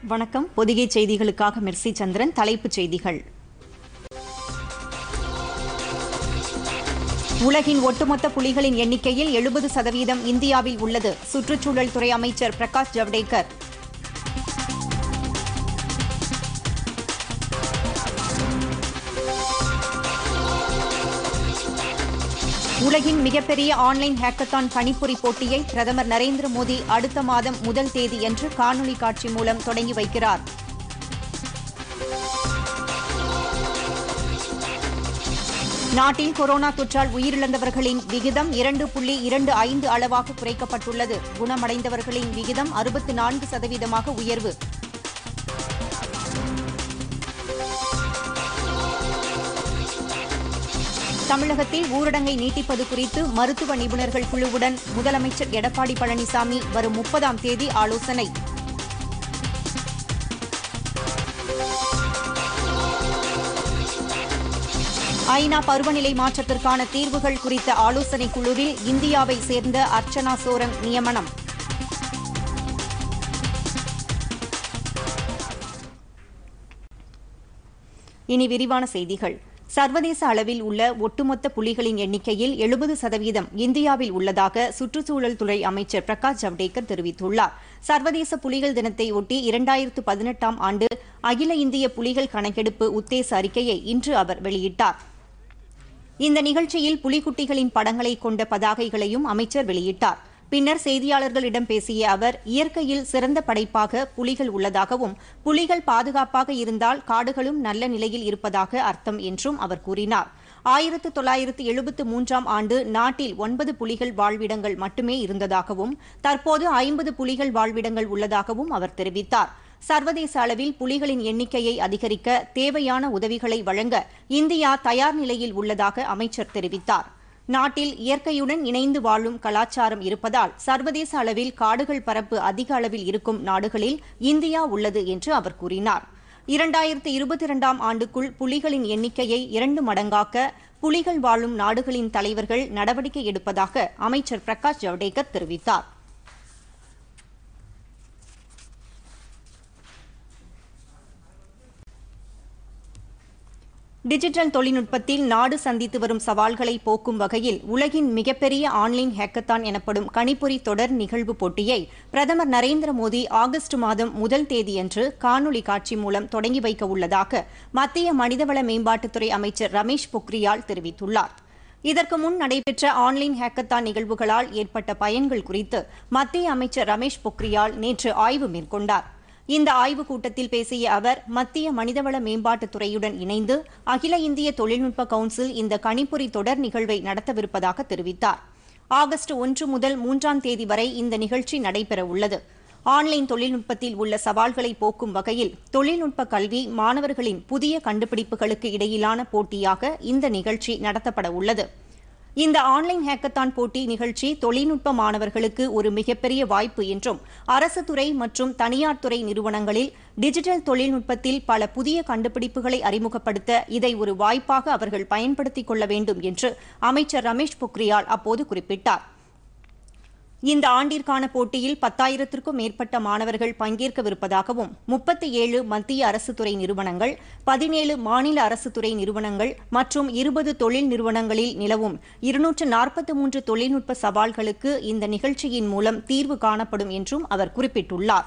வணக்கம் பொதிகை செய்திகளுக்காக மிர்சி சந்திரன் தலைப்புச் செய்திகள் உலகின் ஒட்டுமொத்த புலிகளின் எண்ணிக்கையில் எழுபது சதவீதம் இந்தியாவில் உள்ளது சுற்றுச்சூழல் துறை அமைச்சர் பிரகாஷ் ஜவடேகர் உலகின் மிகப்பெரிய ஆன்லைன் ஹேக்கத்தான் கணிப்பொறி போட்டியை பிரதமர் நரேந்திர மோடி அடுத்த மாதம் முதல் தேதியன்று காணொலி காட்சி மூலம் தொடங்கி வைக்கிறார் நாட்டில் கொரோனா தொற்றால் உயிரிழந்தவர்களின் விகிதம் இரண்டு புள்ளி இரண்டு ஐந்து அளவாக குறைக்கப்பட்டுள்ளது குணமடைந்தவர்களின் விகிதம் அறுபத்து நான்கு சதவீதமாக உயர்வு தமிழகத்தில் ஊரடங்கை நீட்டிப்பது குறித்து மருத்துவ நிபுணர்கள் குழுவுடன் முதலமைச்சர் எடப்பாடி பழனிசாமி வரும் முப்பதாம் தேதி ஆலோசனை ஐநா பருவநிலை மாற்றத்திற்கான தீர்வுகள் குறித்த ஆலோசனைக் குழுவில் இந்தியாவை சேர்ந்த அர்ச்சனா சோரங் நியமனம் இனி விரிவான செய்திகள் சர்வதேச அளவில் உள்ள ஒட்டுமொத்த புலிகளின் எண்ணிக்கையில் எழுபது சதவீதம் இந்தியாவில் உள்ளதாக சுற்றுச்சூழல் துறை அமைச்சர் பிரகாஷ் ஜவடேகர் தெரிவித்துள்ளார் சர்வதேச புலிகள் தினத்தை ஒட்டி இரண்டாயிரத்து பதினெட்டாம் ஆண்டு அகில இந்திய புலிகள் கணக்கெடுப்பு உத்தேச அறிக்கையை இன்று அவர் வெளியிட்டார் இந்த நிகழ்ச்சியில் புலிக்குட்டிகளின் படங்களை கொண்ட பதாகைகளையும் அமைச்சர் வெளியிட்டார் பின்னர் செய்தியாளர்களிடம் பேசிய அவர் இயற்கையில் சிறந்த படைப்பாக புலிகள் உள்ளதாகவும் புலிகள் பாதுகாப்பாக இருந்தால் காடுகளும் நல்ல நிலையில் இருப்பதாக அர்த்தம் என்றும் அவர் கூறினார் ஆயிரத்து தொள்ளாயிரத்து எழுபத்து மூன்றாம் ஆண்டு நாட்டில் ஒன்பது புலிகள் வாழ்விடங்கள் மட்டுமே இருந்ததாகவும் தற்போது ஐம்பது புலிகள் வாழ்விடங்கள் உள்ளதாகவும் அவர் தெரிவித்தார் சர்வதேச அளவில் புலிகளின் எண்ணிக்கையை அதிகரிக்க தேவையான உதவிகளை வழங்க இந்தியா தயார் நிலையில் உள்ளதாக அமைச்சர் தெரிவித்தார் நாட்டில் இயற்கையுடன் இணைந்து வாழும் கலாச்சாரம் இருப்பதால் சர்வதேச அளவில் காடுகள் பரப்பு அதிக அளவில் இருக்கும் நாடுகளில் இந்தியா உள்ளது என்று அவர் கூறினார் இரண்டாயிரத்து இருபத்தி இரண்டாம் ஆண்டுக்குள் புலிகளின் எண்ணிக்கையை இரண்டு மடங்காக்க புலிகள் வாழும் நாடுகளின் தலைவர்கள் நடவடிக்கை எடுப்பதாக அமைச்சர் பிரகாஷ் ஜவடேகர் தெரிவித்தார் டிஜிட்டல் தொழில்நுட்பத்தில் நாடு சந்தித்து வரும் சவால்களை போக்கும் வகையில் உலகின் மிகப்பெரிய ஆன்லைன் ஹேக்கத்தான் எனப்படும் கணிப்பொறி தொடர் நிகழ்வு போட்டியை பிரதமர் நரேந்திர மோடி ஆகஸ்ட் மாதம் முதல் தேதியன்று காணொலி காட்சி மூலம் தொடங்கி வைக்க உள்ளதாக மத்திய மனிதவள மேம்பாட்டுத்துறை அமைச்சர் ரமேஷ் பொக்ரியால் தெரிவித்துள்ளார் இதற்கு முன் நடைபெற்ற ஆன்லைன் ஹேக்கத்தான் நிகழ்வுகளால் ஏற்பட்ட பயன்கள் குறித்து மத்திய அமைச்சர் ரமேஷ் பொக்ரியால் நேற்று ஆய்வு மேற்கொண்டார் இந்த ஆய்வுக் கூட்டத்தில் பேசிய அவர் மத்திய மனிதவள மேம்பாட்டுத் துறையுடன் இணைந்து அகில இந்திய தொழில்நுட்ப கவுன்சில் இந்த கணிப்பொறி தொடர் நிகழ்வை நடத்தவிருப்பதாக தெரிவித்தார் ஆகஸ்ட் ஒன்று முதல் மூன்றாம் தேதி வரை இந்த நிகழ்ச்சி நடைபெற உள்ளது ஆன்லைன் தொழில்நுட்பத்தில் உள்ள சவால்களை போக்கும் வகையில் தொழில்நுட்ப கல்வி மாணவர்களின் புதிய கண்டுபிடிப்புகளுக்கு இடையிலான போட்டியாக இந்த நிகழ்ச்சி நடத்தப்பட உள்ளது இந்த ஆன்லைன் ஹேக்கத்தான் போட்டி நிகழ்ச்சி தொழில்நுட்ப மாணவர்களுக்கு ஒரு மிகப்பெரிய வாய்ப்பு என்றும் அரசு துறை மற்றும் தனியார் துறை நிறுவனங்களில் டிஜிட்டல் தொழில்நுட்பத்தில் பல புதிய கண்டுபிடிப்புகளை அறிமுகப்படுத்த இதை ஒரு வாய்ப்பாக அவர்கள் பயன்படுத்திக் கொள்ள வேண்டும் என்று அமைச்சர் ரமேஷ் பொக்ரியால் அப்போது குறிப்பிட்டார் இந்த ஆண்டிற்கான போட்டியில் பத்தாயிரத்திற்கும் மேற்பட்ட மாணவர்கள் பங்கேற்கவிருப்பதாகவும் முப்பத்தி ஏழு மத்திய அரசு துறை நிறுவனங்கள் பதினேழு மாநில அரசு துறை நிறுவனங்கள் மற்றும் இருபது தொழில் நிறுவனங்களில் நிலவும் இருநூற்று நாற்பத்தி மூன்று தொழில்நுட்ப சவால்களுக்கு இந்த நிகழ்ச்சியின் மூலம் தீர்வு காணப்படும் என்றும் அவர் குறிப்பிட்டுள்ளார்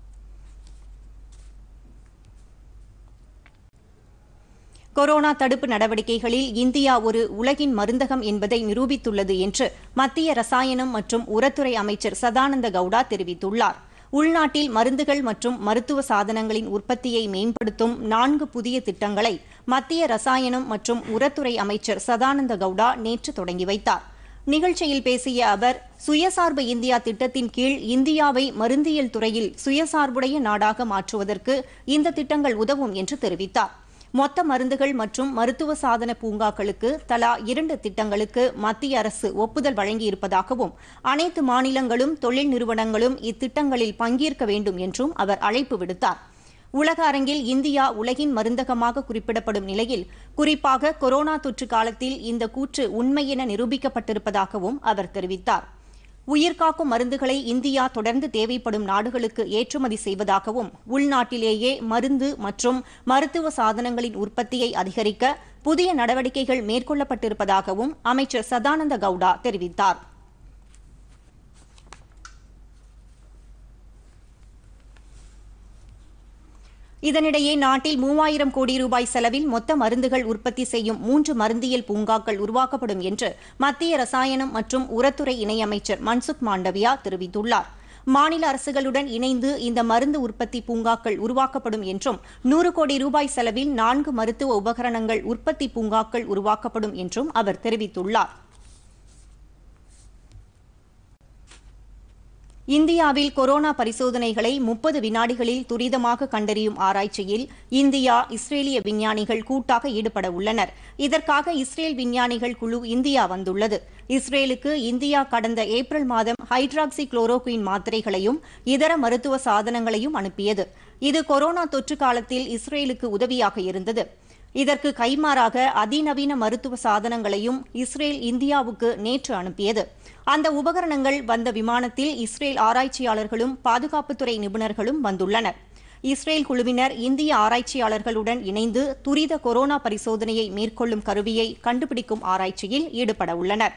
கொரோனா தடுப்பு நடவடிக்கைகளில் இந்தியா ஒரு உலகின் மருந்தகம் என்பதை நிரூபித்துள்ளது என்று மத்திய ரசாயனம் மற்றும் உரத்துறை அமைச்சர் சதானந்த கவுடா தெரிவித்துள்ளார் உள்நாட்டில் மருந்துகள் மற்றும் மருத்துவ சாதனங்களின் உற்பத்தியை மேம்படுத்தும் நான்கு புதிய திட்டங்களை மத்திய ரசாயனம் மற்றும் உரத்துறை அமைச்சர் சதானந்த கவுடா நேற்று தொடங்கி வைத்தார் நிகழ்ச்சியில் பேசிய அவர் சுயசார்பு இந்தியா திட்டத்தின் கீழ் இந்தியாவை மருந்தியல் துறையில் சுயசார்புடைய நாடாக மாற்றுவதற்கு இந்த திட்டங்கள் உதவும் என்று தெரிவித்தார் மொத்த மருந்துகள் மற்றும் மருத்துவ சாதன பூங்காக்களுக்கு தலா இரண்டு திட்டங்களுக்கு மத்திய அரசு ஒப்புதல் வழங்கியிருப்பதாகவும் அனைத்து மாநிலங்களும் தொழில் நிறுவனங்களும் இத்திட்டங்களில் பங்கேற்க வேண்டும் என்றும் அவர் அழைப்பு விடுத்தார் உலக அரங்கில் இந்தியா உலகின் மருந்தகமாக குறிப்பிடப்படும் நிலையில் குறிப்பாக கொரோனா தொற்று காலத்தில் இந்த கூற்று உண்மை என நிரூபிக்கப்பட்டிருப்பதாகவும் அவர் தெரிவித்தார் உயிர்காக்கும் மருந்துகளை இந்தியா தொடர்ந்து தேவைப்படும் நாடுகளுக்கு ஏற்றுமதி செய்வதாகவும் உள்நாட்டிலேயே மருந்து மற்றும் மருத்துவ சாதனங்களின் உற்பத்தியை அதிகரிக்க புதிய நடவடிக்கைகள் மேற்கொள்ளப்பட்டிருப்பதாகவும் அமைச்சர் சதானந்த கவுடா தெரிவித்தார் இதனிடையே நாட்டில் மூவாயிரம் கோடி ரூபாய் செலவில் மொத்த மருந்துகள் உற்பத்தி செய்யும் மூன்று மருந்தியல் பூங்காக்கள் உருவாக்கப்படும் என்று மத்திய ரசாயனம் மற்றும் உரத்துறை இணையமைச்சர் மன்சுக் மாண்டவியா தெரிவித்துள்ளார் மாநில அரசுகளுடன் இணைந்து இந்த மருந்து உற்பத்தி பூங்காக்கள் உருவாக்கப்படும் என்றும் நூறு கோடி ரூபாய் செலவில் நான்கு மருத்துவ உபகரணங்கள் உற்பத்தி பூங்காக்கள் உருவாக்கப்படும் என்றும் அவர் தெரிவித்துள்ளார் இந்தியாவில் கொரோனா பரிசோதனைகளை முப்பது வினாடிகளில் துரிதமாக கண்டறியும் ஆராய்ச்சியில் இந்தியா இஸ்ரேலிய விஞ்ஞானிகள் கூட்டாக ஈடுபட உள்ளனர் இதற்காக இஸ்ரேல் விஞ்ஞானிகள் குழு இந்தியா வந்துள்ளது இஸ்ரேலுக்கு இந்தியா கடந்த ஏப்ரல் மாதம் ஹைட்ராக்சி குளோரோகுயின் மாத்திரைகளையும் இதர மருத்துவ சாதனங்களையும் அனுப்பியது இது கொரோனா தொற்று காலத்தில் இஸ்ரேலுக்கு உதவியாக இருந்தது இதற்கு கைமாறாக அதிநவீன மருத்துவ சாதனங்களையும் இஸ்ரேல் இந்தியாவுக்கு நேற்று அனுப்பியது அந்த உபகரணங்கள் வந்த விமானத்தில் இஸ்ரேல் ஆராய்ச்சியாளர்களும் பாதுகாப்புத்துறை நிபுணர்களும் வந்துள்ளனர் இஸ்ரேல் குழுவினர் இந்திய ஆராய்ச்சியாளர்களுடன் இணைந்து துரித கொரோனா பரிசோதனையை மேற்கொள்ளும் கருவியை கண்டுபிடிக்கும் ஆராய்ச்சியில் ஈடுபட உள்ளனர்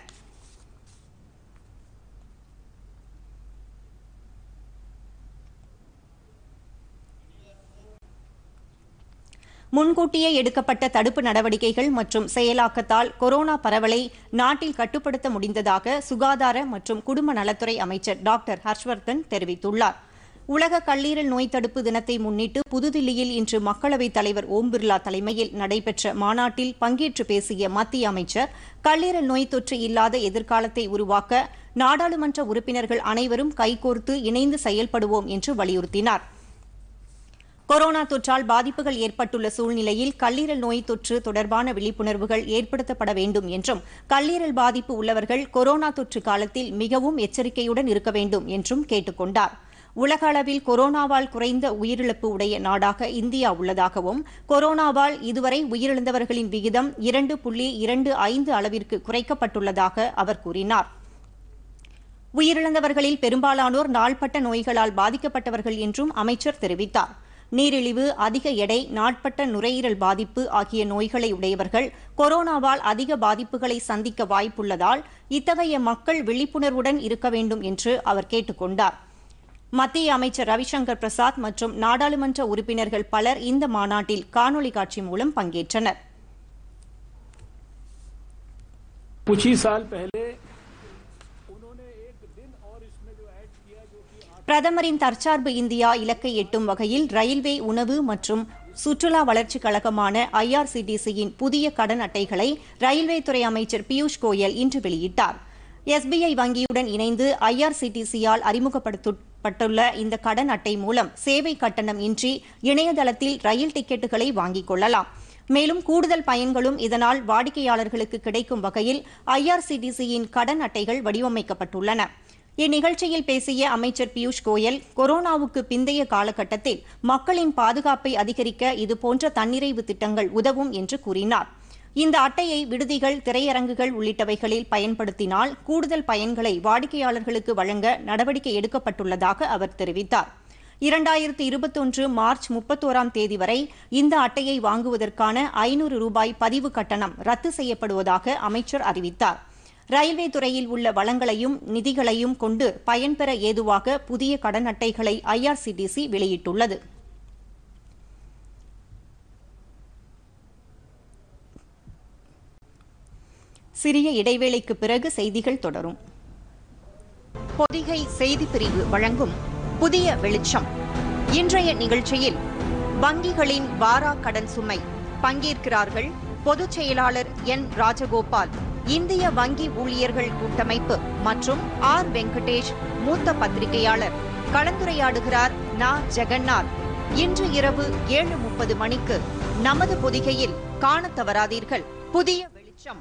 முன்கூட்டியே எடுக்கப்பட்ட தடுப்பு நடவடிக்கைகள் மற்றும் செயலாக்கத்தால் கொரோனா பரவலை நாட்டில் கட்டுப்படுத்த முடிந்ததாக சுகாதார மற்றும் குடும்ப நலத்துறை அமைச்சர் டாக்டர் ஹர்ஷ்வர்தன் தெரிவித்துள்ளார் உலக கல்லீரல் நோய் தடுப்பு தினத்தை முன்னிட்டு புதுதில்லியில் இன்று மக்களவைத் தலைவர் ஓம் பிர்லா தலைமையில் நடைபெற்ற மாநாட்டில் பங்கேற்று பேசிய மத்திய அமைச்சர் கல்லீரல் நோய் தொற்று இல்லாத எதிர்காலத்தை உருவாக்க நாடாளுமன்ற உறுப்பினர்கள் அனைவரும் கைகோர்த்து இணைந்து செயல்படுவோம் என்று வலியுறுத்தினார் கொரோனா தொற்றால் பாதிப்புகள் ஏற்பட்டுள்ள சூழ்நிலையில் கல்லீரல் நோய் தொற்று தொடர்பான விழிப்புணர்வுகள் ஏற்படுத்தப்பட வேண்டும் என்றும் கல்லீரல் பாதிப்பு உள்ளவர்கள் கொரோனா தொற்று காலத்தில் மிகவும் எச்சரிக்கையுடன் இருக்க வேண்டும் என்றும் கேட்டுக் கொண்டார் உலக அளவில் கொரோனாவால் குறைந்த உயிரிழப்பு உடைய நாடாக இந்தியா உள்ளதாகவும் கொரோனாவால் இதுவரை உயிரிழந்தவர்களின் விகிதம் இரண்டு புள்ளி இரண்டு ஐந்து அளவிற்கு குறைக்கப்பட்டுள்ளதாக அவர் கூறினார் உயிரிழந்தவர்களில் பெரும்பாலானோர் நாள்பட்ட நோய்களால் பாதிக்கப்பட்டவர்கள் என்றும் அமைச்சர் தெரிவித்தார் நீரிழிவு அதிக எடை நாட்பட்ட நுரையீரல் பாதிப்பு ஆகிய நோய்களை உடையவர்கள் கொரோனாவால் அதிக பாதிப்புகளை சந்திக்க வாய்ப்புள்ளதால் இத்தகைய மக்கள் விழிப்புணர்வுடன் இருக்க வேண்டும் என்று அவர் கேட்டுக் கொண்டார் மத்திய அமைச்சர் ரவிசங்கர் பிரசாத் மற்றும் நாடாளுமன்ற உறுப்பினர்கள் பலர் இந்த மாநாட்டில் காணொலி காட்சி மூலம் பங்கேற்றனர் कुछ ही साल पहले उन्होंने एक दिन और इसमें जो ऐड किया जो कि பிரதமரின் தற்சார்பு இந்தியா இலக்கை எட்டும் வகையில் ரயில்வே உணவு மற்றும் சுற்றுலா வளர்ச்சிக் கழகமான ஐஆர்சிடிசியின் புதிய கடன் அட்டைகளை ரயில்வே துறை அமைச்சர் பியூஷ் கோயல் இன்று வெளியிட்டார் எஸ்பிஐ வங்கியுடன் இணைந்து ஐஆர்சிடிசியால் அறிமுகப்படுத்தப்பட்டுள்ள இந்த கடன் அட்டை மூலம் சேவை கட்டணம் இன்றி இணையதளத்தில் ரயில் டிக்கெட்டுகளை வாங்கிக் கொள்ளலாம் மேலும் கூடுதல் பயன்களும் இதனால் வாடிக்கையாளர்களுக்கு கிடைக்கும் வகையில் ஐஆர்சிடிசியின் கடன் அட்டைகள் வடிவமைக்கப்பட்டுள்ளன இந்நிகழ்ச்சியில் பேசிய அமைச்சர் பியூஷ் கோயல் கொரோனாவுக்கு பிந்தைய காலகட்டத்தில் மக்களின் பாதுகாப்பை அதிகரிக்க இதுபோன்ற தன்னிறைவு திட்டங்கள் உதவும் என்று கூறினார் இந்த அட்டையை விடுதிகள் திரையரங்குகள் உள்ளிட்டவைகளில் பயன்படுத்தினால் கூடுதல் பயன்களை வாடிக்கையாளர்களுக்கு வழங்க நடவடிக்கை எடுக்கப்பட்டுள்ளதாக அவர் தெரிவித்தார் இரண்டாயிரத்து இருபத்தொன்று மார்ச் முப்பத்தோராம் தேதி வரை இந்த அட்டையை வாங்குவதற்கான ஐநூறு ரூபாய் பதிவு கட்டணம் ரத்து செய்யப்படுவதாக அமைச்சர் அறிவித்தார் ரயில்வே துறையில் உள்ள வளங்களையும் நிதிகளையும் கொண்டு பயன்பெற ஏதுவாக புதிய கடன் அட்டைகளை ஐஆர்சிடிசி வெளியிட்டுள்ளது சிறிய இடைவேளைக்கு பிறகு செய்திகள் தொடரும் பொதிகை செய்திப் பிரிவு வழங்கும் புதிய வெளிச்சம் இன்றைய நிகழ்ச்சியில் வங்கிகளின் வாரா கடன் சுமை பங்கேற்கிறார்கள் பொதுச் செயலாளர் என் ராஜகோபால் இந்திய வங்கி ஊழியர்கள் கூட்டமைப்பு மற்றும் ஆர் வெங்கடேஷ் மூத்த பத்திரிகையாளர் கலந்துரையாடுகிறார் நா ஜெகநாத் இன்று இரவு ஏழு முப்பது மணிக்கு நமது பொதிகையில் காணத் தவறாதீர்கள் புதிய வெளிச்சம்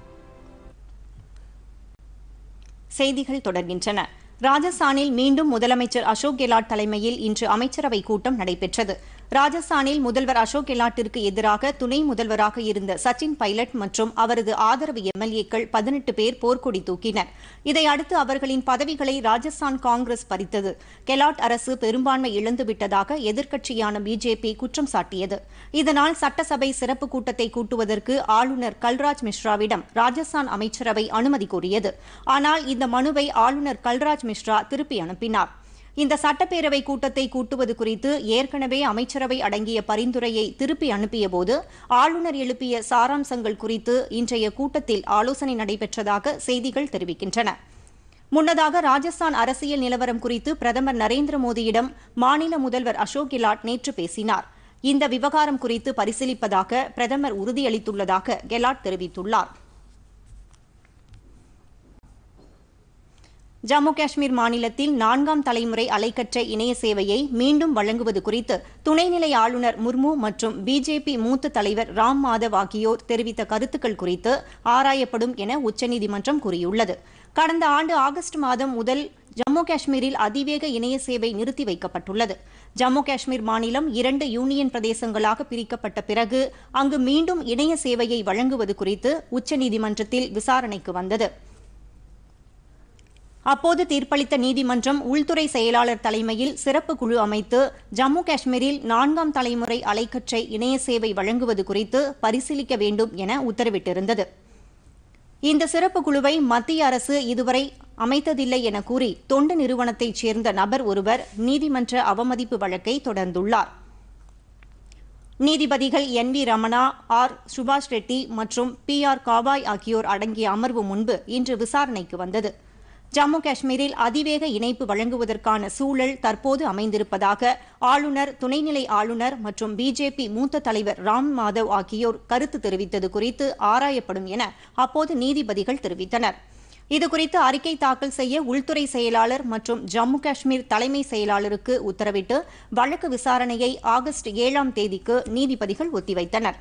செய்திகள் தொடர்கின்றன ராஜஸ்தானில் மீண்டும் முதலமைச்சர் அசோக் கெலாட் தலைமையில் இன்று அமைச்சரவை கூட்டம் நடைபெற்றது ராஜஸ்தானில் முதல்வர் அசோக் கெலாட்டிற்கு எதிராக துணை முதல்வராக இருந்த சச்சின் பைலட் மற்றும் அவரது ஆதரவு எம்எல்ஏக்கள் பதினெட்டு பேர் போர்க்கொடி தூக்கினர் இதையடுத்து அவர்களின் பதவிகளை ராஜஸ்தான் காங்கிரஸ் பறித்தது கெலாட் அரசு பெரும்பான்மை இழந்துவிட்டதாக எதிர்க்கட்சியான பிஜேபி குற்றம் சாட்டியது இதனால் சட்டசபை சிறப்பு கூட்டத்தை கூட்டுவதற்கு ஆளுநர் கல்ராஜ் மிஸ்ராவிடம் ராஜஸ்தான் அமைச்சரவை அனுமதி கோரியது ஆனால் இந்த மனுவை ஆளுநர் கல்ராஜ் மிஸ்ரா திருப்பி அனுப்பினார் இந்த சட்டப்பேரவை கூட்டத்தை கூட்டுவது குறித்து ஏற்கனவே அமைச்சரவை அடங்கிய பரிந்துரையை திருப்பி அனுப்பியபோது ஆளுநர் எழுப்பிய சாராம்சங்கள் குறித்து இன்றைய கூட்டத்தில் ஆலோசனை நடைபெற்றதாக செய்திகள் தெரிவிக்கின்றன முன்னதாக ராஜஸ்தான் அரசியல் நிலவரம் குறித்து பிரதமர் நரேந்திர மோடியிடம் மாநில முதல்வர் அசோக் கெலாட் நேற்று பேசினார் இந்த விவகாரம் குறித்து பரிசீலிப்பதாக பிரதமர் உறுதியளித்துள்ளதாக கெலாட் தெரிவித்துள்ளார் ஜம்மு காஷ்மீர் மாநிலத்தில் நான்காம் தலைமுறை அலைக்கற்றை இணைய சேவையை மீண்டும் வழங்குவது குறித்து துணைநிலை ஆளுநர் முர்மு மற்றும் பிஜேபி மூத்த தலைவர் ராம் மாதவ் ஆகியோர் தெரிவித்த கருத்துக்கள் குறித்து ஆராயப்படும் என உச்சநீதிமன்றம் கூறியுள்ளது கடந்த ஆண்டு ஆகஸ்ட் மாதம் முதல் ஜம்மு காஷ்மீரில் அதிவேக இணைய சேவை நிறுத்தி வைக்கப்பட்டுள்ளது ஜம்மு காஷ்மீர் மாநிலம் இரண்டு யூனியன் பிரதேசங்களாக பிரிக்கப்பட்ட பிறகு அங்கு மீண்டும் இணைய சேவையை வழங்குவது குறித்து உச்சநீதிமன்றத்தில் விசாரணைக்கு வந்தது அப்போது தீர்ப்பளித்த நீதிமன்றம் உள்துறை செயலாளர் தலைமையில் சிறப்பு குழு அமைத்து ஜம்மு காஷ்மீரில் நான்காம் தலைமுறை அலைக்கற்றை இணைய சேவை வழங்குவது குறித்து பரிசீலிக்க வேண்டும் என உத்தரவிட்டிருந்தது இந்த சிறப்பு குழுவை மத்திய அரசு இதுவரை அமைத்ததில்லை என கூறி தொண்டு நிறுவனத்தைச் சேர்ந்த நபர் ஒருவர் நீதிமன்ற அவமதிப்பு வழக்கை தொடர்ந்துள்ளார் நீதிபதிகள் என் வி ரமணா ஆர் சுபாஷ் ரெட்டி மற்றும் பி ஆர் காவாய் ஆகியோர் அடங்கிய அமர்வு முன்பு இன்று விசாரணைக்கு வந்தது ஜம்மு காஷ்மீரில் அதிவேக இணைப்பு வழங்குவதற்கான சூழல் தற்போது அமைந்திருப்பதாக ஆளுநர் துணைநிலை ஆளுநர் மற்றும் பிஜேபி மூத்த தலைவர் ராம் மாதவ் ஆகியோர் கருத்து தெரிவித்தது குறித்து ஆராயப்படும் என அப்போது நீதிபதிகள் தெரிவித்தனர் இதுகுறித்து அறிக்கை தாக்கல் செய்ய உள்துறை செயலாளர் மற்றும் ஜம்மு காஷ்மீர் தலைமை செயலாளருக்கு உத்தரவிட்டு வழக்கு விசாரணையை ஆகஸ்ட் ஏழாம் தேதிக்கு நீதிபதிகள் ஒத்திவைத்தனா்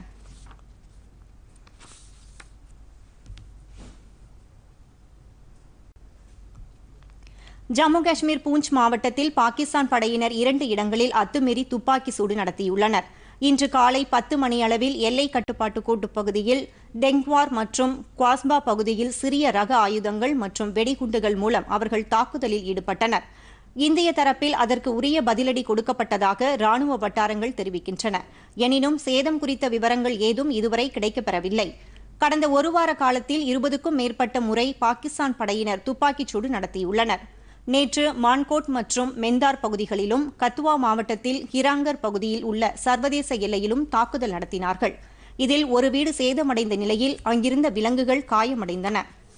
ஜம்மு காஷ்மீர் பூஞ்ச் மாவட்டத்தில் பாகிஸ்தான் படையினர் இரண்டு இடங்களில் அத்துமீறி துப்பாக்கி சூடு நடத்தியுள்ளனர் இன்று காலை பத்து மணியளவில் எல்லை கட்டுப்பாட்டு கோட்டுப் பகுதியில் டெங்வார் மற்றும் குவாஸ்பா பகுதியில் சிறிய ரக ஆயுதங்கள் மற்றும் வெடிகுண்டுகள் மூலம் அவர்கள் தாக்குதலில் ஈடுபட்டனர் இந்திய தரப்பில் அதற்கு உரிய பதிலடி கொடுக்கப்பட்டதாக ராணுவ வட்டாரங்கள் தெரிவிக்கின்றன எனினும் சேதம் குறித்த விவரங்கள் ஏதும் இதுவரை கிடைக்கப்பெறவில்லை கடந்த ஒரு வார காலத்தில் இருபதுக்கும் மேற்பட்ட முறை பாகிஸ்தான் படையினர் துப்பாக்கிச்சூடு நடத்தியுள்ளனர் நேற்று மான்கோட் மற்றும் மெந்தார் பகுதிகளிலும் கத்துவா மாவட்டத்தில் ஹிராங்கர் பகுதியில் உள்ள சர்வதேச எல்லையிலும் தாக்குதல் நடத்தினார்கள் இதில் ஒரு வீடு சேதமடைந்த நிலையில் அங்கிருந்த விலங்குகள் காயமடைந்தன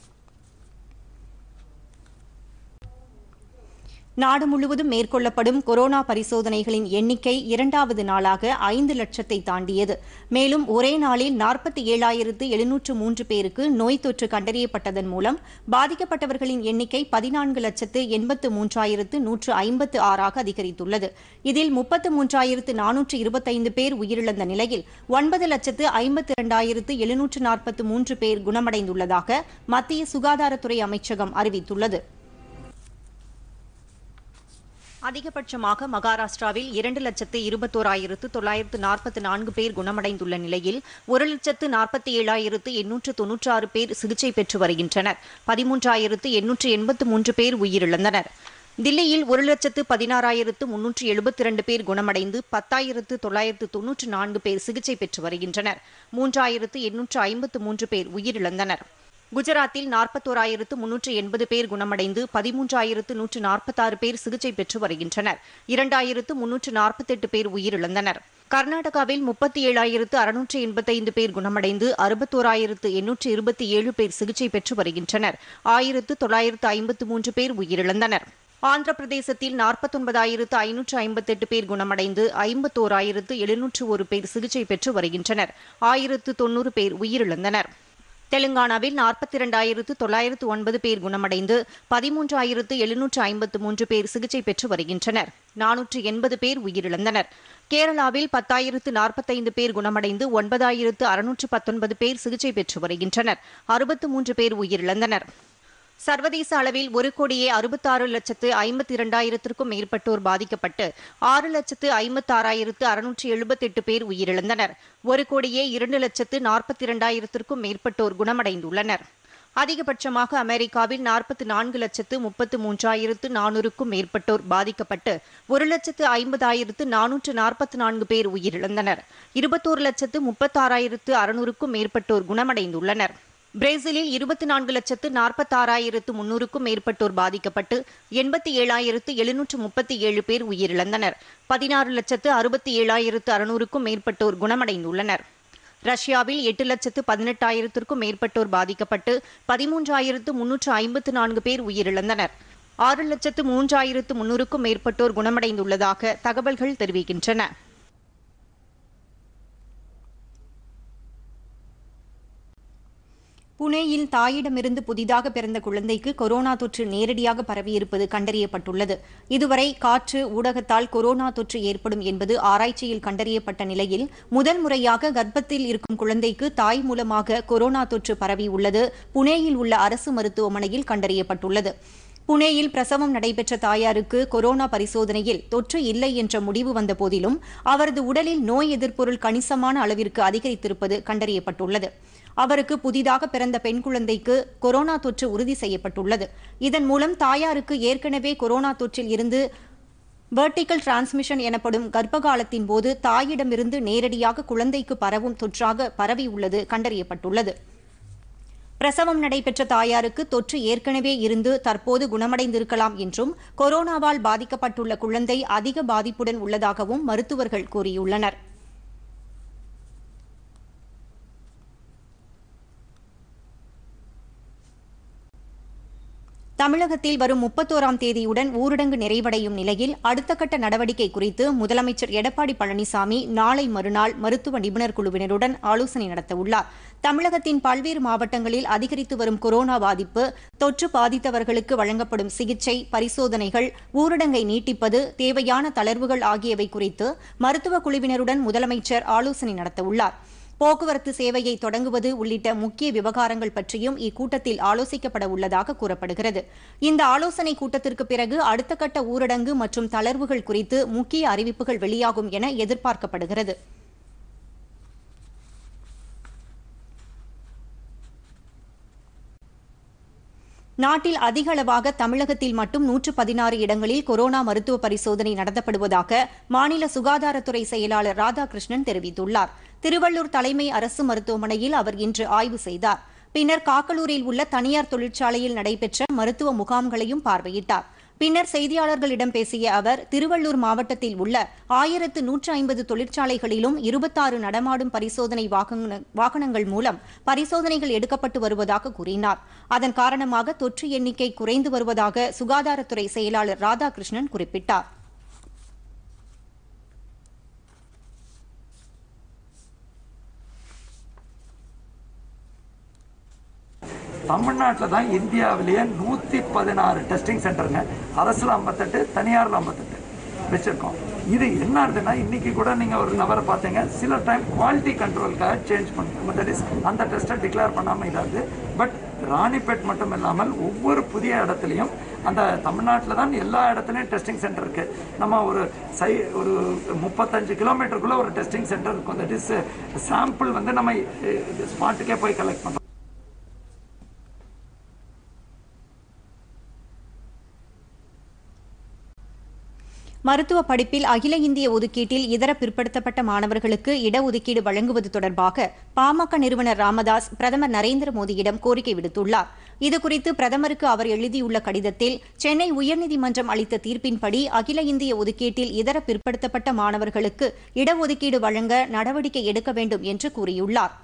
நாடு முழுவதும் மேற்கொள்ளப்படும் கொரோனா பரிசோதனைகளின் எண்ணிக்கை இரண்டாவது நாளாக ஐந்து லட்சத்தை தாண்டியது மேலும் ஒரே நாளில் நாற்பத்தி ஏழாயிரத்து எழுநூற்று மூன்று பேருக்கு நோய் தொற்று கண்டறியப்பட்டதன் மூலம் பாதிக்கப்பட்டவர்களின் எண்ணிக்கை பதினான்கு லட்சத்து எண்பத்து மூன்றாயிரத்து நூற்று ஐம்பத்து ஆறாக அதிகரித்துள்ளது இதில் முப்பத்து மூன்றாயிரத்து நானூற்று இருபத்தைந்து பேர் உயிரிழந்த நிலையில் ஒன்பது லட்சத்து ஐம்பத்தி இரண்டாயிரத்து எழுநூற்று நாற்பத்து மூன்று பேர் குணமடைந்துள்ளதாக மத்திய சுகாதாரத்துறை அமைச்சகம் அறிவித்துள்ளது அதிகபட்சமாக மகாராஷ்டிராவில் இரண்டு லட்சத்து இருபத்தோராயிரத்து தொள்ளாயிரத்து நாற்பத்தி நான்கு பேர் குணமடைந்துள்ள நிலையில் ஒரு லட்சத்து நாற்பத்தி ஏழாயிரத்து எண்ணூற்று தொன்னூற்றாறு பேர் சிகிச்சை பெற்று வருகின்றனர் பதிமூன்றாயிரத்து எண்ணூற்று எண்பத்து மூன்று பேர் உயிரிழந்தனர் தில்லியில் ஒரு லட்சத்து பதினாறாயிரத்து முன்னூற்று எழுபத்தி இரண்டு பேர் குணமடைந்து பத்தாயிரத்து தொள்ளாயிரத்து தொன்னூற்று நான்கு பேர் சிகிச்சை பெற்று வருகின்றனர் மூன்றாயிரத்து எண்ணூற்று ஐம்பத்து மூன்று பேர் உயிரிழந்தனர் குஜராத்தில் நாற்பத்தோராயிரத்து முன்னூற்று எண்பது பேர் குணமடைந்து பதிமூன்றாயிரத்து நூற்று நாற்பத்தாறு பேர் சிகிச்சை பெற்று வருகின்றனர் இரண்டாயிரத்து முன்னூற்று நாற்பத்தெட்டு பேர் உயிரிழந்தனர் கர்நாடகாவில் முப்பத்தி ஏழாயிரத்து அறுநூற்று எண்பத்தைந்து பேர் குணமடைந்து அறுபத்தோராயிரத்து எண்ணூற்று இருபத்தி ஏழு பேர் சிகிச்சை பெற்று வருகின்றனர் ஆயிரத்து தொள்ளாயிரத்து ஐம்பத்து மூன்று பேர் உயிரிழந்தனர் ஆந்திர பிரதேசத்தில் நாற்பத்தொன்பதாயிரத்து ஐநூற்று ஐம்பத்தெட்டு பேர் குணமடைந்து ஐம்பத்தோராயிரத்து எழுநூற்று ஒரு பேர் சிகிச்சை பெற்று வருகின்றனர் ஆயிரத்து தொன்னூறு பேர் உயிரிழந்தனர் தெலுங்கானாவில் நாற்பத்தி இரண்டாயிரத்து தொள்ளாயிரத்து ஒன்பது பேர் குணமடைந்து பதிமூன்றாயிரத்து எழுநூற்று ஐம்பத்து மூன்று பேர் சிகிச்சை பெற்று வருகின்றனர் நானூற்று எண்பது பேர் உயிரிழந்தனர் கேரளாவில் பத்தாயிரத்து நாற்பத்தைந்து பேர் குணமடைந்து ஒன்பதாயிரத்து அறுநூற்று பத்தொன்பது பேர் சிகிச்சை பெற்று வருகின்றனர் அறுபத்து மூன்று பேர் உயிரிழந்தனர் சர்வதேச அளவில் ஒரு கோடியே அறுபத்தாறு லட்சத்து ஐம்பத்தி இரண்டாயிரத்திற்கும் மேற்பட்டோர் பாதிக்கப்பட்டு ஆறு லட்சத்து ஐம்பத்தாறாயிரத்து அறுநூற்று எழுபத்தெட்டு பேர் உயிரிழந்தனர் ஒரு கோடியே இரண்டு லட்சத்து நாற்பத்தி இரண்டாயிரத்திற்கும் மேற்பட்டோர் குணமடைந்துள்ளனர் அதிகபட்சமாக அமெரிக்காவில் நாற்பத்தி நான்கு லட்சத்து முப்பத்து மூன்றாயிரத்து நானூறுக்கும் மேற்பட்டோர் பாதிக்கப்பட்டு ஒரு லட்சத்து ஐம்பதாயிரத்து நானூற்று நாற்பத்தி நான்கு பேர் உயிரிழந்தனர் இருபத்தோரு லட்சத்து முப்பத்தாறாயிரத்து அறுநூறுக்கும் மேற்பட்டோர் குணமடைந்துள்ளனர் பிரேசிலில் இருபத்தி நான்கு லட்சத்து நாற்பத்தாறாயிரத்து முன்னூறுக்கும் மேற்பட்டோர் பாதிக்கப்பட்டு எண்பத்தி ஏழாயிரத்து எழுநூற்று முப்பத்தி ஏழு பேர் உயிரிழந்தனர் பதினாறு லட்சத்து அறுபத்தி ஏழாயிரத்து அறுநூறுக்கும் மேற்பட்டோர் குணமடைந்துள்ளனர் ரஷ்யாவில் எட்டு லட்சத்து பதினெட்டாயிரத்திற்கும் மேற்பட்டோர் பாதிக்கப்பட்டு பதிமூன்றாயிரத்து முன்னூற்று ஐம்பத்து நான்கு பேர் உயிரிழந்தனர் ஆறு லட்சத்து மூன்றாயிரத்து முன்னூறுக்கும் மேற்பட்டோர் குணமடைந்துள்ளதாக தகவல்கள் தெரிவிக்கின்றன புனேயில் தாயிடமிருந்து புதிதாக பிறந்த குழந்தைக்கு கொரோனா தொற்று நேரடியாக பரவியிருப்பது கண்டறியப்பட்டுள்ளது இதுவரை காற்று ஊடகத்தால் கொரோனா தொற்று ஏற்படும் என்பது ஆராய்ச்சியில் கண்டறியப்பட்ட நிலையில் முதல் முறையாக கர்ப்பத்தில் இருக்கும் குழந்தைக்கு தாய் மூலமாக கொரோனா தொற்று பரவியுள்ளது புனேயில் உள்ள அரசு மருத்துவமனையில் கண்டறியப்பட்டுள்ளது புனேயில் பிரசவம் நடைபெற்ற தாயாருக்கு கொரோனா பரிசோதனையில் தொற்று இல்லை என்ற முடிவு வந்த போதிலும் அவரது உடலில் நோய் எதிர்ப்பொருள் கணிசமான அளவிற்கு அதிகரித்திருப்பது கண்டறியப்பட்டுள்ளது அவருக்கு புதிதாக பிறந்த பெண் குழந்தைக்கு கொரோனா தொற்று உறுதி செய்யப்பட்டுள்ளது இதன் மூலம் தாயாருக்கு ஏற்கனவே கொரோனா தொற்றில் இருந்து வெர்டிக்கல் டிரான்ஸ்மிஷன் எனப்படும் கர்ப்பகாலத்தின் போது தாயிடமிருந்து நேரடியாக குழந்தைக்கு பரவும் தொற்றாக பரவியுள்ளது கண்டறியப்பட்டுள்ளது பிரசவம் நடைபெற்ற தாயாருக்கு தொற்று ஏற்கனவே இருந்து தற்போது குணமடைந்திருக்கலாம் என்றும் கொரோனாவால் பாதிக்கப்பட்டுள்ள குழந்தை அதிக பாதிப்புடன் உள்ளதாகவும் மருத்துவர்கள் கூறியுள்ளனர் தமிழகத்தில் வரும் முப்பத்தோராம் தேதியுடன் ஊரடங்கு நிறைவடையும் நிலையில் அடுத்த கட்ட நடவடிக்கை குறித்து முதலமைச்சர் எடப்பாடி பழனிசாமி நாளை மறுநாள் மருத்துவ நிபுணர் குழுவினருடன் ஆலோசனை நடத்தவுள்ளார் தமிழகத்தின் பல்வேறு மாவட்டங்களில் அதிகரித்து வரும் கொரோனா பாதிப்பு தொற்று பாதித்தவர்களுக்கு வழங்கப்படும் சிகிச்சை பரிசோதனைகள் ஊரடங்கை நீட்டிப்பது தேவையான தளர்வுகள் ஆகியவை குறித்து மருத்துவ குழுவினருடன் முதலமைச்சர் ஆலோசனை நடத்தவுள்ளார் போக்குவரத்து சேவையை தொடங்குவது உள்ளிட்ட முக்கிய விவகாரங்கள் பற்றியும் இக்கூட்டத்தில் ஆலோசிக்கப்பட உள்ளதாக கூறப்படுகிறது இந்த ஆலோசனைக் கூட்டத்திற்கு பிறகு அடுத்த கட்ட ஊரடங்கு மற்றும் தளர்வுகள் குறித்து முக்கிய அறிவிப்புகள் வெளியாகும் என எதிர்பார்க்கப்படுகிறது நாட்டில் அதிக அளவாக தமிழகத்தில் மட்டும் நூற்று பதினாறு இடங்களில் கொரோனா மருத்துவ பரிசோதனை நடத்தப்படுவதாக மாநில சுகாதாரத்துறை செயலாளர் ராதாகிருஷ்ணன் தெரிவித்துள்ளார் திருவள்ளூர் தலைமை அரசு மருத்துவமனையில் அவர் இன்று ஆய்வு செய்தார் பின்னர் காக்கலூரில் உள்ள தனியார் தொழிற்சாலையில் நடைபெற்ற மருத்துவ முகாம்களையும் பார்வையிட்டார் பின்னர் செய்தியாளர்களிடம் பேசிய அவர் திருவள்ளூர் மாவட்டத்தில் உள்ள ஆயிரத்து நூற்று ஐம்பது தொழிற்சாலைகளிலும் இருபத்தாறு நடமாடும் பரிசோதனை வாகன- வாகனங்கள் மூலம் பரிசோதனைகள் எடுக்கப்பட்டு வருவதாக கூறினார் அதன் காரணமாக தொற்று எண்ணிக்கை குறைந்து வருவதாக சுகாதாரத்துறை செயலாளர் ராதாகிருஷ்ணன் குறிப்பிட்டார் தமிழ்நாட்டில் தான் இந்தியாவிலேயே நூற்றி பதினாறு டெஸ்டிங் சென்டருங்க அரசில் ஐம்பத்தெட்டு தனியாரில் ஐம்பத்தெட்டு வச்சுருக்கோம் இது என்ன ஆகுதுன்னா இன்னைக்கு கூட நீங்கள் ஒரு நபரை பார்த்தீங்க சில டைம் குவாலிட்டி கண்ட்ரோலுக்காக சேஞ்ச் பண்ணுவோம் தட் இஸ் அந்த டெஸ்ட்டை டிக்ளேர் பண்ணாமல் இதாகுது பட் ராணிப்பேட் மட்டும் இல்லாமல் ஒவ்வொரு புதிய இடத்துலையும் அந்த தமிழ்நாட்டில் தான் எல்லா இடத்துலையும் டெஸ்டிங் சென்டர் இருக்குது நம்ம ஒரு சை ஒரு முப்பத்தஞ்சு கிலோமீட்டருக்குள்ளே ஒரு டெஸ்டிங் சென்டர் இருக்கும் தட் இஸ் சாம்பிள் வந்து நம்ம ஸ்பாட்டுக்கே போய் கலெக்ட் பண்ணுறோம் மருத்துவ படிப்பில் அகில இந்திய ஒதுக்கீட்டில் இதர பிற்படுத்தப்பட்ட மாணவர்களுக்கு இடஒதுக்கீடு வழங்குவது தொடர்பாக பாமக நிறுவனர் ராமதாஸ் பிரதமர் நரேந்திர மோடியிடம் கோரிக்கை விடுத்துள்ளார் இதுகுறித்து பிரதமருக்கு அவர் எழுதியுள்ள கடிதத்தில் சென்னை உயர்நீதிமன்றம் அளித்த தீர்ப்பின்படி அகில இந்திய ஒதுக்கீட்டில் இதர பிற்படுத்தப்பட்ட மாணவர்களுக்கு இடஒதுக்கீடு வழங்க நடவடிக்கை எடுக்க வேண்டும் என்று கூறியுள்ளார்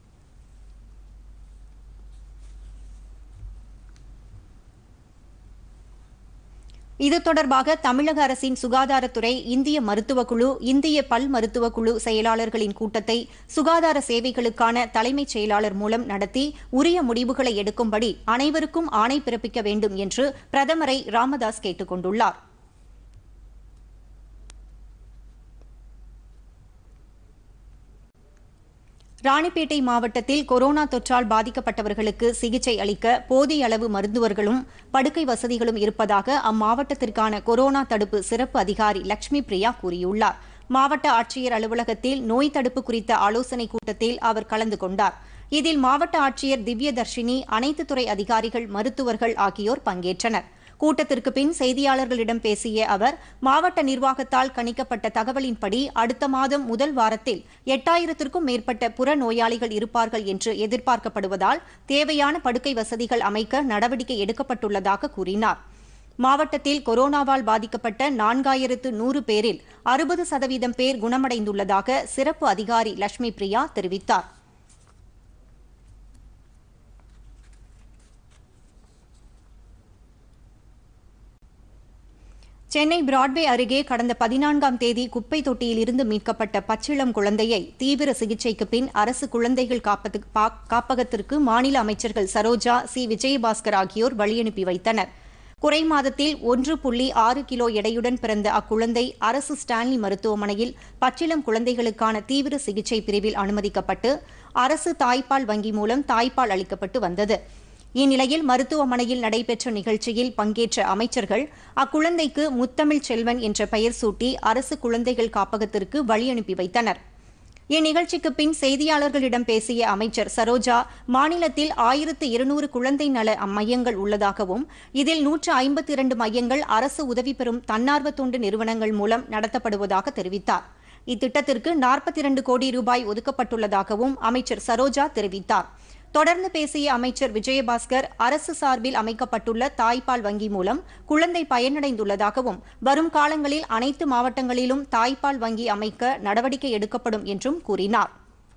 இது தொடர்பாக தமிழக அரசின் சுகாதாரத்துறை இந்திய மருத்துவக் குழு இந்திய பல் மருத்துவக் குழு செயலாளர்களின் கூட்டத்தை சுகாதார சேவைகளுக்கான தலைமைச் செயலாளர் மூலம் நடத்தி உரிய முடிவுகளை எடுக்கும்படி அனைவருக்கும் ஆணை பிறப்பிக்க வேண்டும் என்று பிரதமரை ராமதாஸ் கேட்டுக் கொண்டுள்ளார் ராணிப்பேட்டை மாவட்டத்தில் கொரோனா தொற்றால் பாதிக்கப்பட்டவர்களுக்கு சிகிச்சை அளிக்க போதிய அளவு மருத்துவர்களும் படுக்கை வசதிகளும் இருப்பதாக அம்மாவட்டத்திற்கான கொரோனா தடுப்பு சிறப்பு அதிகாரி லட்சுமி பிரியா கூறியுள்ளார் மாவட்ட ஆட்சியர் அலுவலகத்தில் நோய் தடுப்பு குறித்த ஆலோசனைக் கூட்டத்தில் அவர் கலந்து கொண்டார் இதில் மாவட்ட ஆட்சியர் திவ்யதர்ஷினி அனைத்து துறை அதிகாரிகள் மருத்துவர்கள் ஆகியோர் பங்கேற்றனர் கூட்டத்திற்கு பின் செய்தியாளர்களிடம் பேசிய அவர் மாவட்ட நிர்வாகத்தால் கணிக்கப்பட்ட தகவலின்படி அடுத்த மாதம் முதல் வாரத்தில் எட்டாயிரத்திற்கும் மேற்பட்ட புற நோயாளிகள் இருப்பார்கள் என்று எதிர்பார்க்கப்படுவதால் தேவையான படுக்கை வசதிகள் அமைக்க நடவடிக்கை எடுக்கப்பட்டுள்ளதாக கூறினார் மாவட்டத்தில் கொரோனாவால் பாதிக்கப்பட்ட நான்காயிரத்து நூறு பேரில் அறுபது சதவீதம் பேர் குணமடைந்துள்ளதாக சிறப்பு அதிகாரி லட்சுமி பிரியா தெரிவித்தார் சென்னை பிராட்வே அருகே கடந்த பதினான்காம் தேதி குப்பை தொட்டியில் இருந்து மீட்கப்பட்ட பச்சிளம் குழந்தையை தீவிர சிகிச்சைக்கு பின் அரசு குழந்தைகள் காப்பது- பா- காப்பகத்திற்கு மாநில அமைச்சர்கள் சரோஜா சி விஜயபாஸ்கர் ஆகியோர் வழியனுப்பி வைத்தனர் குறை மாதத்தில் ஒன்று புள்ளி ஆறு கிலோ எடையுடன் பிறந்த அக்குழந்தை அரசு ஸ்டான்லி மருத்துவமனையில் பச்சிளம் குழந்தைகளுக்கான தீவிர சிகிச்சை பிரிவில் அனுமதிக்கப்பட்டு அரசு தாய்ப்பால் வங்கி மூலம் தாய்ப்பால் அளிக்கப்பட்டு வந்தது இந்நிலையில் மருத்துவமனையில் நடைபெற்ற நிகழ்ச்சியில் பங்கேற்ற அமைச்சர்கள் அக்குழந்தைக்கு முத்தமிழ் செல்வன் என்ற பெயர் சூட்டி அரசு குழந்தைகள் காப்பகத்திற்கு வழியனுப்பி வைத்தனர் இந்நிகழ்ச்சிக்கு பின் செய்தியாளர்களிடம் பேசிய அமைச்சர் சரோஜா மாநிலத்தில் ஆயிரத்து இருநூறு குழந்தை நல மையங்கள் உள்ளதாகவும் இதில் நூற்று ஐம்பத்தி இரண்டு மையங்கள் அரசு உதவி பெறும் தன்னார்வ தொண்டு நிறுவனங்கள் மூலம் நடத்தப்படுவதாக தெரிவித்தார் இத்திட்டத்திற்கு நாற்பத்தி இரண்டு கோடி ரூபாய் ஒதுக்கப்பட்டுள்ளதாகவும் அமைச்சர் சரோஜா தெரிவித்தார் தொடர்ந்து பேசிய அமைச்சர் விஜயபாஸ்கர் அரசு சார்பில் அமைக்கப்பட்டுள்ள தாய்ப்பால் வங்கி மூலம் குழந்தை பயனடைந்துள்ளதாகவும் வரும் காலங்களில் அனைத்து மாவட்டங்களிலும் தாய்ப்பால் வங்கி அமைக்க நடவடிக்கை எடுக்கப்படும் என்றும் கூறினார்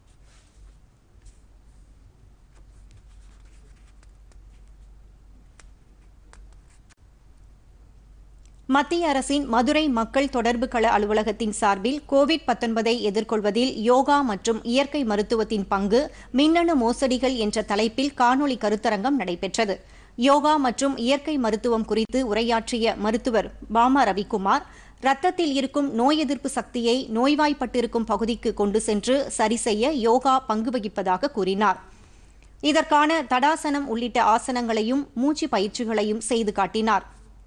மத்திய அரசின் மதுரை மக்கள் தொடர்பு கள அலுவலகத்தின் சார்பில் கோவிட் 19 எதிர்கொள்வதில் யோகா மற்றும் இயற்கை மருத்துவத்தின் பங்கு மின்னணு மோசடிகள் என்ற தலைப்பில் காணொலி கருத்தரங்கம் நடைபெற்றது யோகா மற்றும் இயற்கை மருத்துவம் குறித்து உரையாற்றிய மருத்துவர் பாமா ரவிக்குமார் ரத்தத்தில் இருக்கும் நோய் எதிர்ப்பு சக்தியை நோய்வாய்ப்பட்டிருக்கும் பகுதிக்கு கொண்டு சென்று சரி செய்ய யோகா பங்கு வகிப்பதாக கூறினார் இதற்கான தடாசனம் உள்ளிட்ட ஆசனங்களையும் மூச்சு பயிற்சிகளையும் செய்து காட்டினார்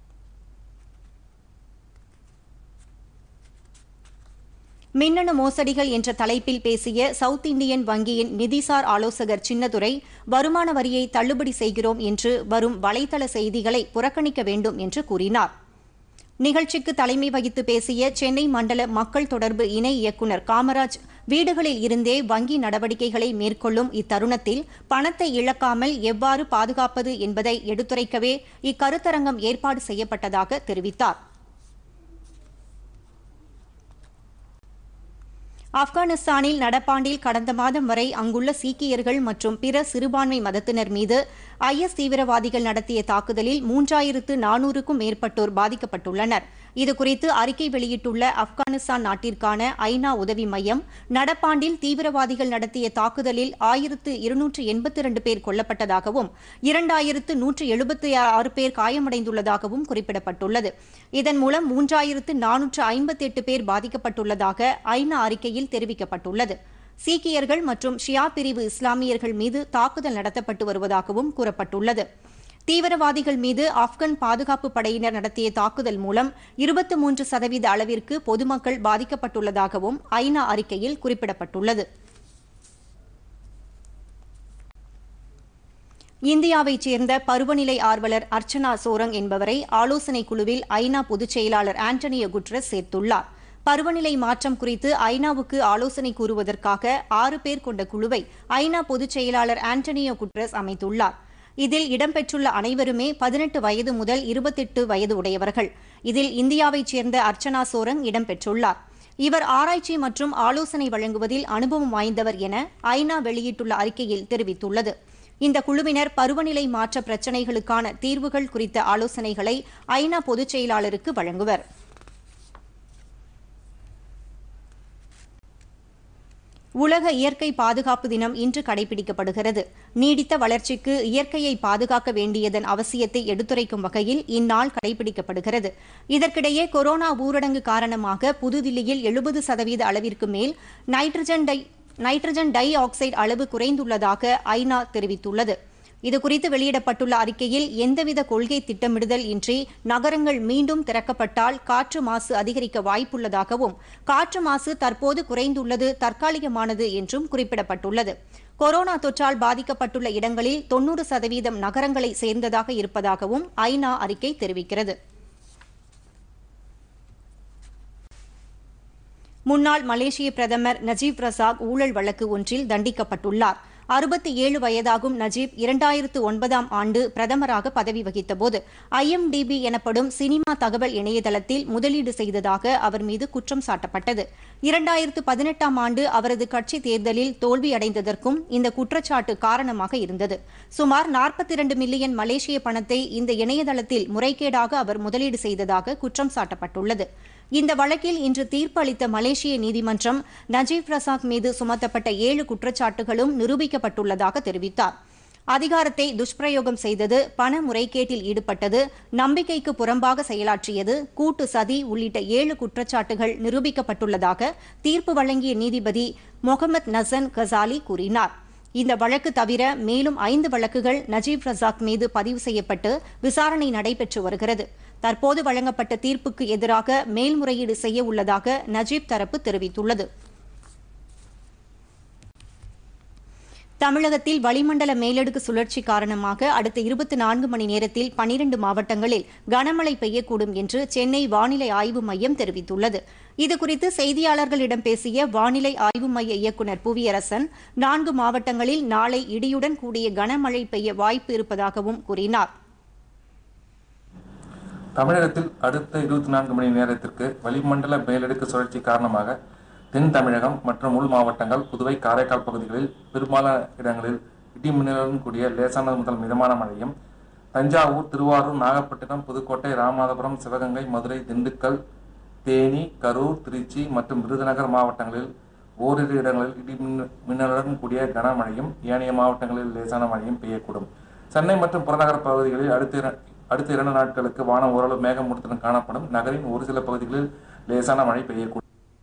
மின்னணு மோசடிகள் என்ற தலைப்பில் பேசிய சவுத் இந்தியன் வங்கியின் நிதிசார் ஆலோசகர் சின்னதுரை வருமான வரியை தள்ளுபடி செய்கிறோம் என்று வரும் வலைதள செய்திகளை புறக்கணிக்க வேண்டும் என்று கூறினார் நிகழ்ச்சிக்கு தலைமை வகித்து பேசிய சென்னை மண்டல மக்கள் தொடர்பு இணை இயக்குநர் காமராஜ் வீடுகளில் இருந்தே வங்கி நடவடிக்கைகளை மேற்கொள்ளும் இத்தருணத்தில் பணத்தை இழக்காமல் எவ்வாறு பாதுகாப்பது என்பதை எடுத்துரைக்கவே இக்கருத்தரங்கம் ஏற்பாடு செய்யப்பட்டதாக தெரிவித்தார் ஆப்கானிஸ்தானில் நடப்பாண்டில் கடந்த மாதம் வரை அங்குள்ள சீக்கியர்கள் மற்றும் பிற சிறுபான்மை மதத்தினர் மீது ஐஎஸ் தீவிரவாதிகள் நடத்திய தாக்குதலில் மூன்றாயிரத்து நானூறுக்கும் மேற்பட்டோர் பாதிக்கப்பட்டுள்ளனர் இதுகுறித்து அறிக்கை வெளியிட்டுள்ள ஆப்கானிஸ்தான் நாட்டிற்கான ஐநா உதவி மையம் நடப்பாண்டில் தீவிரவாதிகள் நடத்திய தாக்குதலில் ஆயிரத்து இருநூற்று எண்பத்தி இரண்டு பேர் கொல்லப்பட்டதாகவும் இரண்டாயிரத்து நூற்று எழுபத்தி ஆறு பேர் காயமடைந்துள்ளதாகவும் குறிப்பிடப்பட்டுள்ளது இதன் மூலம் மூன்றாயிரத்து நானூற்று ஐம்பத்தி எட்டு பேர் பாதிக்கப்பட்டுள்ளதாக ஐநா அறிக்கையில் தெரிவிக்கப்பட்டுள்ளது சீக்கியர்கள் மற்றும் ஷியா பிரிவு இஸ்லாமியர்கள் மீது தாக்குதல் நடத்தப்பட்டு வருவதாகவும் கூறப்பட்டுள்ளது தீவிரவாதிகள் மீது ஆப்கன் பாதுகாப்பு படையினர் நடத்திய தாக்குதல் மூலம் இருபத்தி மூன்று சதவீத அளவிற்கு பொதுமக்கள் பாதிக்கப்பட்டுள்ளதாகவும் ஐநா அறிக்கையில் குறிப்பிடப்பட்டுள்ளது இந்தியாவைச் சேர்ந்த பருவநிலை ஆர்வலர் அர்ச்சனா சோரங் என்பவரை ஆலோசனைக் குழுவில் ஐநா பொதுச் செயலாளர் ஆண்டனியோ குட்ரஸ் சேர்த்துள்ளார் பருவநிலை மாற்றம் குறித்து ஐநாவுக்கு ஆலோசனை கூறுவதற்காக ஆறு பேர் கொண்ட குழுவை ஐநா பொதுச் செயலாளர் ஆண்டனியோ குட்ரஸ் அமைத்துள்ளார் இதில் இடம்பெற்றுள்ள அனைவருமே பதினெட்டு வயது முதல் இருபத்தெட்டு வயது உடையவர்கள் இதில் இந்தியாவைச் சேர்ந்த அர்ச்சனா சோரங் இடம்பெற்றுள்ளார் இவர் ஆராய்ச்சி மற்றும் ஆலோசனை வழங்குவதில் அனுபவம் வாய்ந்தவர் என ஐநா வெளியிட்டுள்ள அறிக்கையில் தெரிவித்துள்ளது இந்த குழுவினர் பருவநிலை மாற்ற பிரச்சினைகளுக்கான தீர்வுகள் குறித்த ஆலோசனைகளை ஐநா பொதுச் செயலாளருக்கு வழங்குவர் உலக இயற்கை பாதுகாப்பு தினம் இன்று கடைபிடிக்கப்படுகிறது நீடித்த வளர்ச்சிக்கு இயற்கையை பாதுகாக்க வேண்டியதன் அவசியத்தை எடுத்துரைக்கும் வகையில் இந்நாள் கடைபிடிக்கப்படுகிறது இதற்கிடையே கொரோனா ஊரடங்கு காரணமாக புதுதில்லியில் எழுபது சதவீத அளவிற்கு மேல் nitrogen di nitrogen dioxide அளவு குறைந்துள்ளதாக ஐநா தெரிவித்துள்ளது இதுகுறித்து வெளியிடப்பட்டுள்ள அறிக்கையில் எந்தவித கொள்கை திட்டமிடுதல் இன்றி நகரங்கள் மீண்டும் திறக்கப்பட்டால் காற்று மாசு அதிகரிக்க வாய்ப்புள்ளதாகவும் காற்று மாசு தற்போது குறைந்துள்ளது தற்காலிகமானது என்றும் குறிப்பிடப்பட்டுள்ளது கொரோனா தொற்றால் பாதிக்கப்பட்டுள்ள இடங்களில் தொன்னூறு சதவீதம் நகரங்களை சேர்ந்ததாக இருப்பதாகவும் ஐநா அறிக்கை தெரிவிக்கிறது முன்னாள் மலேசிய பிரதமர் நஜீப் ரசாக் ஊழல் வழக்கு ஒன்றில் தண்டிக்கப்பட்டுள்ளார் அறுபத்தி ஏழு வயதாகும் நஜீப் இரண்டாயிரத்து ஒன்பதாம் ஆண்டு பிரதமராக பதவி வகித்தபோது ஐஎம்டிபி எனப்படும் சினிமா தகவல் இணையதளத்தில் முதலீடு செய்ததாக அவர் மீது குற்றம் சாட்டப்பட்டது இரண்டாயிரத்து பதினெட்டாம் ஆண்டு அவரது கட்சி தேர்தலில் தோல்வியடைந்ததற்கும் இந்த குற்றச்சாட்டு காரணமாக இருந்தது சுமார் நாற்பத்தி இரண்டு மில்லியன் மலேசிய பணத்தை இந்த இணையதளத்தில் முறைகேடாக அவர் முதலீடு செய்ததாக குற்றம் சாட்டப்பட்டுள்ளது இந்த வழக்கில் இன்று தீர்ப்பு அளித்த மலேசிய நீதிமன்றம் நஜீப் ரசாக் மீது சுமத்தப்பட்ட ஏழு குற்றச்சாட்டுகளும் நிரூபிக்கப்பட்டுள்ளதாக தெரிவித்தார் அதிகாரத்தை துஷ்பிரயோகம் செய்தது பண முறைகேட்டில் ஈடுபட்டது நம்பிக்கைக்கு புறம்பாக செயலாற்றியது கூட்டு சதி உள்ளிட்ட ஏழு குற்றச்சாட்டுகள் நிரூபிக்கப்பட்டுள்ளதாக தீர்ப்பு வழங்கிய நீதிபதி முகமது நசன் கசாலி கூறினார் இந்த வழக்கு தவிர மேலும் ஐந்து வழக்குகள் நஜீப் ரசாக் மீது பதிவு செய்யப்பட்டு விசாரணை நடைபெற்று வருகிறது தற்போது வழங்கப்பட்ட தீர்ப்புக்கு எதிராக மேல்முறையீடு செய்ய உள்ளதாக நஜீப் தரப்பு தெரிவித்துள்ளது தமிழகத்தில் வளிமண்டல மேலடுக்கு சுழற்சி காரணமாக அடுத்த இருபத்தி நான்கு மணி நேரத்தில் பனிரண்டு மாவட்டங்களில் கனமழை பெய்யக்கூடும் என்று சென்னை வானிலை ஆய்வு மையம் தெரிவித்துள்ளது இதுகுறித்து செய்தியாளர்களிடம் பேசிய வானிலை ஆய்வு மைய இயக்குநர் புவியரசன் நான்கு மாவட்டங்களில் நாளை இடியுடன் கூடிய கனமழை பெய்ய வாய்ப்பு இருப்பதாகவும் கூறினார் தமிழகத்தில் அடுத்த இருபத்தி நான்கு மணி நேரத்திற்கு வளிமண்டல மேலடுக்கு சுழற்சி காரணமாக தென் தமிழகம் மற்றும் உள் மாவட்டங்கள் புதுவை காரைக்கால் பகுதிகளில் பெரும்பாலான இடங்களில் இடி மின்னலுடன் கூடிய லேசானது முதல் மிதமான மழையும் தஞ்சாவூர் திருவாரூர் நாகப்பட்டினம் புதுக்கோட்டை ராமநாதபுரம் சிவகங்கை மதுரை திண்டுக்கல் தேனி கரூர் திருச்சி மற்றும் விருதுநகர் மாவட்டங்களில் ஓரிரு இடங்களில் இடி மின்ன- மின்னலுடன் கூடிய கனமழையும் ஏனைய மாவட்டங்களில் லேசான மழையும் பெய்யக்கூடும் சென்னை மற்றும் புறநகர் பகுதிகளில் அடுத்த இர- அடுத்த இரண்டு நாட்களுக்கு வானம் ஓரளவு மேகமூட்டத்துடன் காணப்படும் நகரின் ஒரு சில பகுதிகளில் லேசான மழை பெய்யக்கூடும்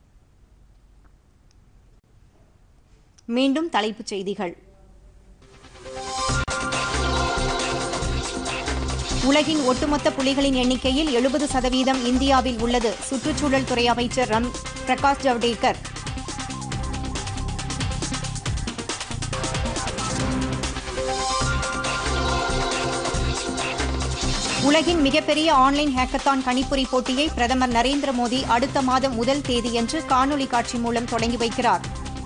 மீண்டும் தலைப்புச் செய்திகள் உலகின் ஒட்டுமொத்த புலிகளின் எண்ணிக்கையில் எழுபது சதவீதம் இந்தியாவில் உள்ளது சுற்றுச்சூழல் துறை அமைச்சர் ரம் பிரகாஷ் ஜவடேகர் உலகின் மிகப்பெரிய ஆன்லைன் ஹேக்கத்தான் கணிப்பொறி போட்டியை பிரதமர் நரேந்திர மோடி அடுத்த மாதம் முதல் தேதியன்று காணொலி காட்சி மூலம் தொடங்கி வைக்கிறார்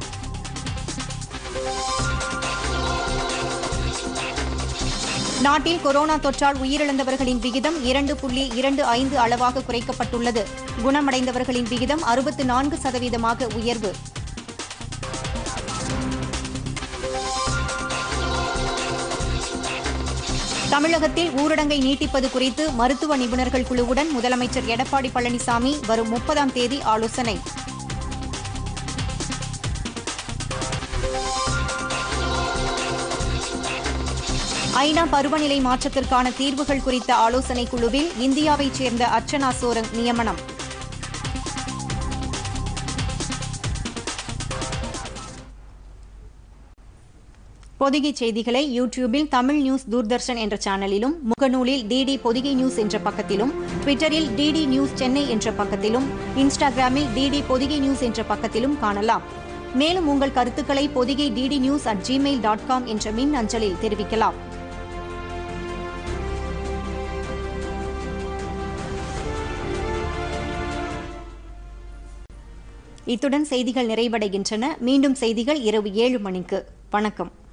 நாட்டில் கொரோனா தொற்றால் உயிரிழந்தவர்களின் விகிதம் இரண்டு புள்ளி இரண்டு ஐந்து அளவாக குறைக்கப்பட்டுள்ளது குணமடைந்தவர்களின் விகிதம் அறுபத்து நான்கு சதவீதமாக உயர்வு தமிழகத்தில் ஊரடங்கை நீட்டிப்பது குறித்து மருத்துவ நிபுணர்கள் குழுவுடன் முதலமைச்சர் எடப்பாடி பழனிசாமி வரும் முப்பதாம் தேதி ஆலோசனை ஐநா பருவநிலை மாற்றத்திற்கான தீர்வுகள் குறித்த ஆலோசனைக் குழுவில் இந்தியாவைச் சேர்ந்த அர்ச்சனா சோரங் நியமனம் பொதிகை செய்திகளை யூடியூபில் தமிழ் நியூஸ் தூர்தர்ஷன் என்ற சேனலிலும் முகநூலில் டிடி பொதிகை நியூஸ் என்ற பக்கத்திலும் ட்விட்டரில் டிடி நியூஸ் சென்னை என்ற பக்கத்திலும் இன்ஸ்டாகிராமில் டிடி பொதிகை நியூஸ் என்ற பக்கத்திலும் காணலாம் மேலும் உங்கள் கருத்துக்களை Pothigai DD news at Gmail dot com என்ற மின் அஞ்சலில் தெரிவிக்கலாம் இத்துடன் செய்திகள் நிறைவடைகின்றன மீண்டும் செய்திகள் இரவு ஏழு மணிக்கு வணக்கம்